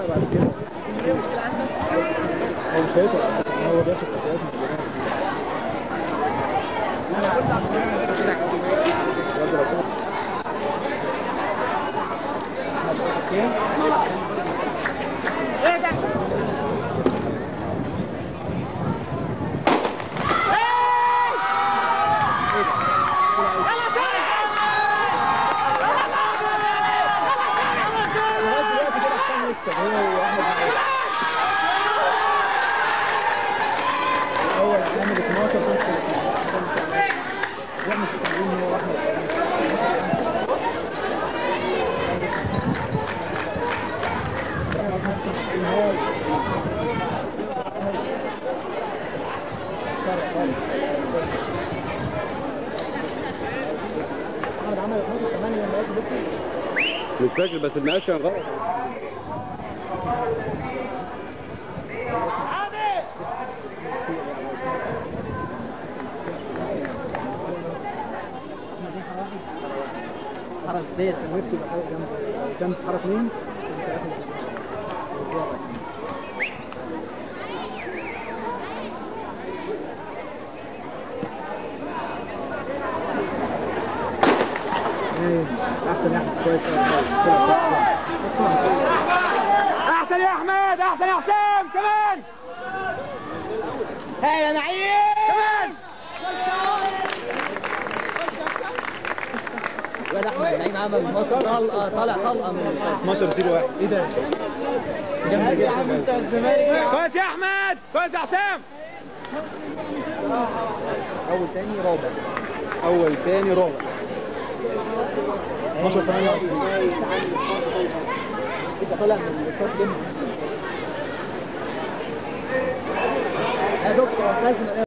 بقى بعد كده هو مش هيطلع هو بياخد تحديات من زمان يلا ربنا لغايه دلوقتي كده عشان يكسب هو واحمد الاول عامل 12 بس يعمل في التمرين هو واحمد احمد عمل 12 8 لما قاس بكتير مش فاكر بس المقاس كان غلط حرس بيت كان نفسي يبقى حاجه جامده كان في حرس مين؟ احسن يا احمد كويس احسن يا احمد احسن يا حسام كمان ها يا نعيم كمان الواد احمد نعيم عمل ماتش طلقه طالع طلقه من 12 0 1 ايه ده؟ جامده جدا كويس يا احمد كويس يا حسام اول تاني رابع اول ثاني رابع 12 8 كده طالع من الاستاد جيم يا دكتور لازم